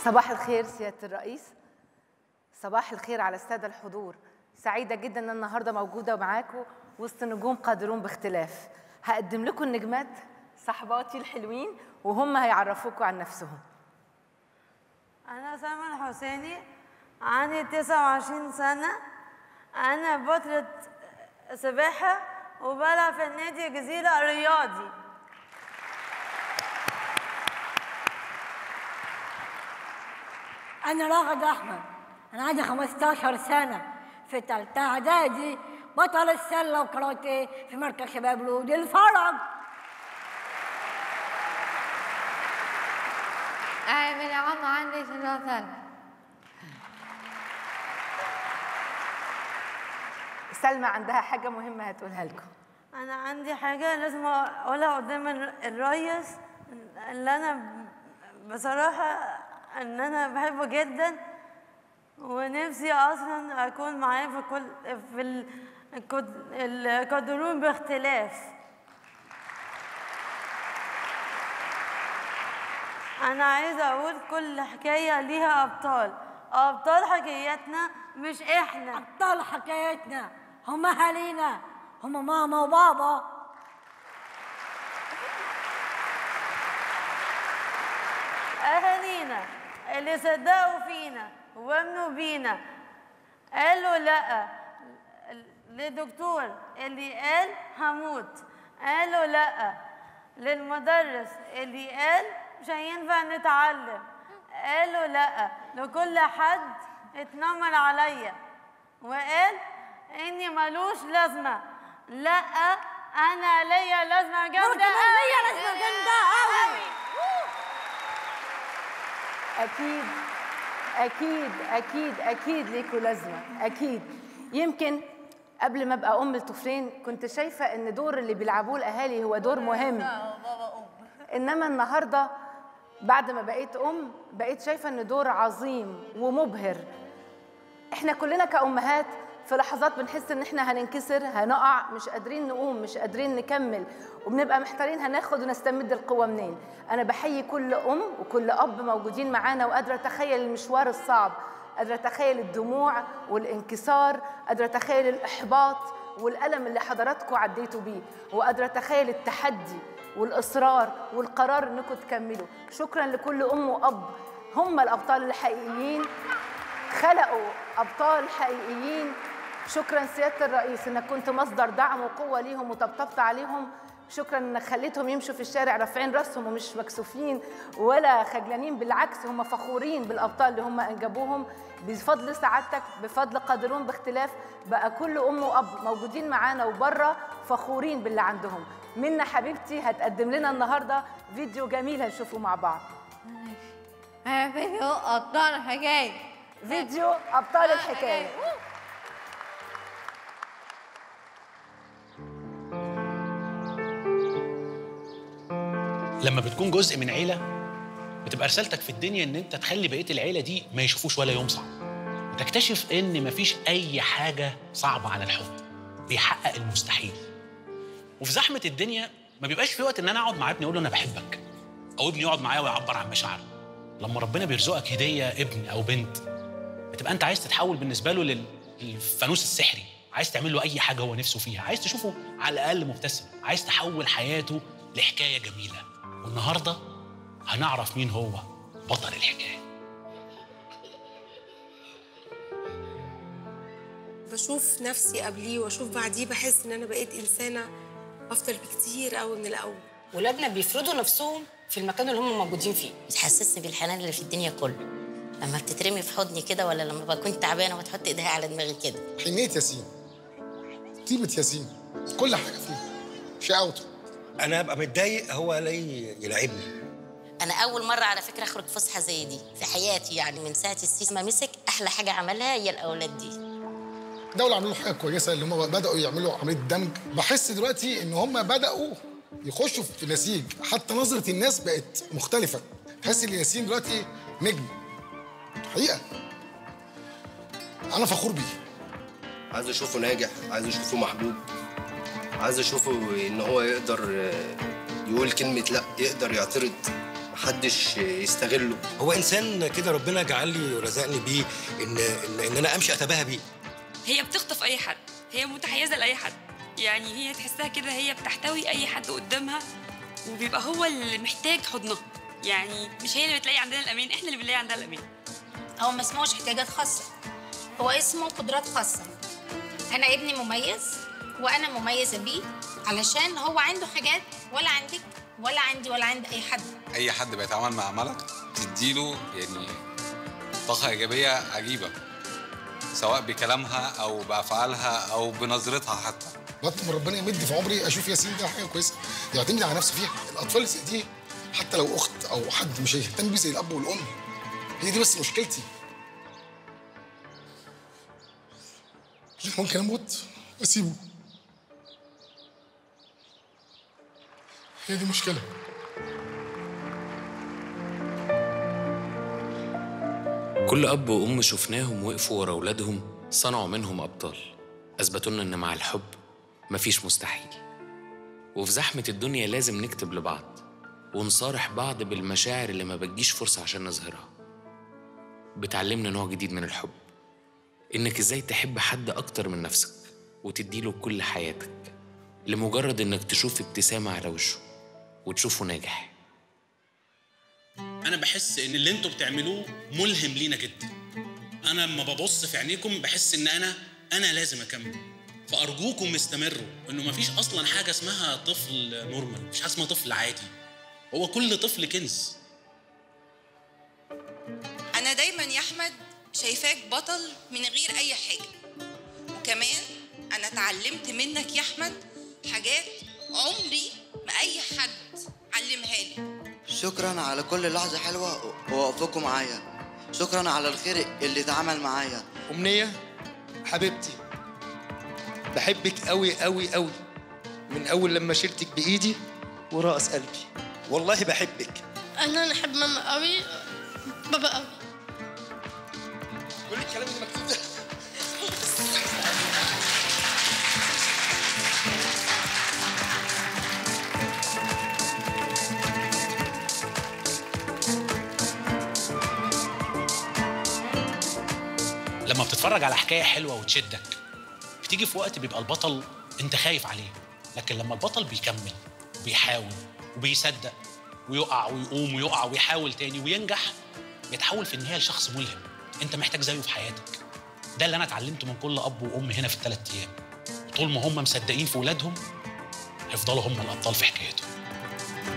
صباح الخير سيادة الرئيس صباح الخير على السادة الحضور سعيدة جدا أن النهاردة موجودة معاكم وسط نجوم قادرون باختلاف هقدم لكم النجمات صحباتي الحلوين وهم هيعرفوكم عن نفسهم أنا سلمى الحسيني عندي 29 سنة أنا بطلة سباحة وبلعب في النادي الجزيرة الرياضي أنا راغد أحمد أنا عندي 15 سنة في تالتة إعدادي بطل السلة وكاراتيه في مركز شباب رود الفرج أنا من عم عندي 16 سنة سلمى عندها حاجة مهمة هتقولها لكم أنا عندي حاجة لازم أقولها قدام الر- الريس اللي أنا بصراحة إن أنا بحبه جدا ونفسي أصلا أكون معاه في كل في ال- الكد- القادرون باختلاف أنا عايزة أقول كل حكاية ليها أبطال أبطال حكاياتنا مش إحنا أبطال حكايتنا هم أهالينا هم ماما وبابا أهالينا اللي صدقوا فينا وامنوا بينا قالوا لا للدكتور اللي قال هموت قالوا لا للمدرس اللي قال مش هينفع نتعلم قالوا لا لكل حد اتنمر عليا وقال اني ملوش لازمه لا انا ليا لازمه جامده كمان ليا أوي. لازمة جامدة أوي. أكيد أكيد أكيد أكيد ليكوا لازمة أكيد يمكن قبل ما أبقى أم الطفلين كنت شايفة إن دور اللي بيلعبوه الأهالي هو دور مهم إنما النهاردة بعد ما بقيت أم بقيت شايفة إن دور عظيم ومبهر احنا كلنا كأمهات في لحظات بنحس ان احنا هننكسر هنقع مش قادرين نقوم مش قادرين نكمل وبنبقى محتارين هناخد ونستمد القوة منين انا بحيي كل ام وكل اب موجودين معانا وقادرة اتخيل المشوار الصعب قادرة اتخيل الدموع والانكسار قادرة اتخيل الاحباط والألم اللي حضراتكم عديتوا بيه وقادرة اتخيل التحدي والإصرار والقرار انكم تكملوا شكرا لكل ام واب هم الابطال الحقيقيين خلقوا ابطال حقيقيين شكرا سياده الرئيس انك كنت مصدر دعم وقوه ليهم وطبطبت عليهم شكرا انك خليتهم يمشوا في الشارع رافعين راسهم ومش مكسوفين ولا خجلانين بالعكس هم فخورين بالابطال اللي هم انجبوهم بفضل سعادتك بفضل قادرون باختلاف بقى كل ام واب موجودين معانا وبره فخورين باللي عندهم منا حبيبتي هتقدم لنا النهارده فيديو جميل هنشوفه مع بعض أنا فيديو أبطال حكاية فيديو ابطال الحكايه لما بتكون جزء من عيلة بتبقى رسالتك في الدنيا ان انت تخلي بقية العيلة دي ما يشوفوش ولا يوم صعب وتكتشف ان مفيش اي حاجة صعبة على الحب بيحقق المستحيل وفي زحمة الدنيا ما بيبقاش في وقت ان انا اقعد مع ابني اقول له انا بحبك او ابني يقعد معايا ويعبر عن مشاعره لما ربنا بيرزقك هدية ابن او بنت بتبقى انت عايز تتحول بالنسبة له لل- للفانوس السحري عايز تعمل له اي حاجة هو نفسه فيها عايز تشوفه على الاقل مبتسم عايز تحول حياته لحكاية جميلة والنهارده هنعرف مين هو بطل الحكايه بشوف نفسي قبليه واشوف بعديه بحس ان انا بقيت انسانه افضل بكتير قوي من الاول ولادنا بيفرضوا نفسهم في المكان اللي هم موجودين فيه بتحسسني بالحنان اللي في الدنيا كله لما بتترمي في حضني كده ولا لما بكون تعبانه وتحط ايديها على دماغي كده حنية ياسين طيبة ياسين كل حاجة فيه شقاوته انا هبقى متضايق هو الاقي يلعبني انا اول مره على فكره اخرج فسحه زي دي في حياتي يعني من ساعه السيسي ما مسك احلى حاجه عملها هي الاولاد دي الدولة عملوا حاجة كويسة اللي هم بدأوا يعملوا عملية دمج بحس دلوقتي إن هم بدأوا يخشوا في نسيج حتى نظرة الناس بقت مختلفة تحس إن ياسين دلوقتي نجم حقيقة أنا فخور بيه عايز اشوفه ناجح عايز اشوفه محبوب عايز اشوفه ان هو يقدر آه، يقول كلمة لا يقدر يعترض محدش يستغله هو انسان كده ربنا جعل لي ورزقني بيه ان ان, إن انا امشي اتباهى بيه هي بتخطف اي حد هي متحيزه لاي حد يعني هي تحسها كده هي بتحتوي اي حد قدامها وبيبقى هو اللي محتاج حضنها يعني مش هي اللي بتلاقي عندنا الامان احنا اللي بنلاقي عندها الامان هو ما اسمهوش احتياجات خاصة هو اسمه قدرات خاصة أنا ابني مميز وأنا مميزة بيه علشان هو عنده حاجات ولا عندك ولا عندي ولا عند أي حد اي حد بيتعامل مع ملك تديله يعني طاقه ايجابيه عجيبه سواء بكلامها او بافعالها او بنظرتها حتى بطلب من ربنا يمد في عمري اشوف ياسين ده حاجه كويسه يعتمد على نفسه فيها الاطفال اللي زي دي حتى لو اخت او حد مش هيهتم بيه زي الاب والام هي دي بس مشكلتي ممكن اموت واسيبه هي دي مشكله كل أب وأم شفناهم وقفوا ورا أولادهم صنعوا منهم أبطال أثبتوا لنا إن مع الحب مفيش مستحيل وفي زحمة الدنيا لازم نكتب لبعض ونصارح بعض بالمشاعر اللي ما بتجيش فرصة عشان نظهرها بتعلمنا نوع جديد من الحب إنك إزاي تحب حد أكتر من نفسك وتديله كل حياتك لمجرد إنك تشوف ابتسامة على وشه وتشوفه ناجح انا بحس ان اللي انتوا بتعملوه ملهم لينا جدا انا لما ببص في عينيكم بحس ان انا انا لازم اكمل فارجوكم استمروا انه مفيش اصلا حاجه اسمها طفل نورمال مفيش حاجه اسمها طفل عادي هو كل طفل كنز أنا دايما يا أحمد شايفاك بطل من غير أي حاجة وكمان أنا اتعلمت منك يا أحمد حاجات عمري ما أي حد علمها لي شكرا على كل لحظة حلوة ووقفكم معايا شكرا على الخير اللي اتعمل معايا أمنية حبيبتي بحبك قوي قوي قوي من أول لما شلتك بإيدي ورأس قلبي والله بحبك انا بحب ماما قوي بابا قوي كل الكلام اللي مكتوب ده لما بتتفرج على حكايه حلوه وتشدك بتيجي في وقت بيبقى البطل انت خايف عليه لكن لما البطل بيكمل وبيحاول وبيصدق ويقع ويقوم ويقع ويحاول تاني وينجح بيتحول في النهايه لشخص ملهم انت محتاج زيه في حياتك ده اللي انا اتعلمته من كل اب وام هنا في الثلاث ايام وطول ما هم مصدقين في ولادهم هيفضلوا هم الابطال في حكايتهم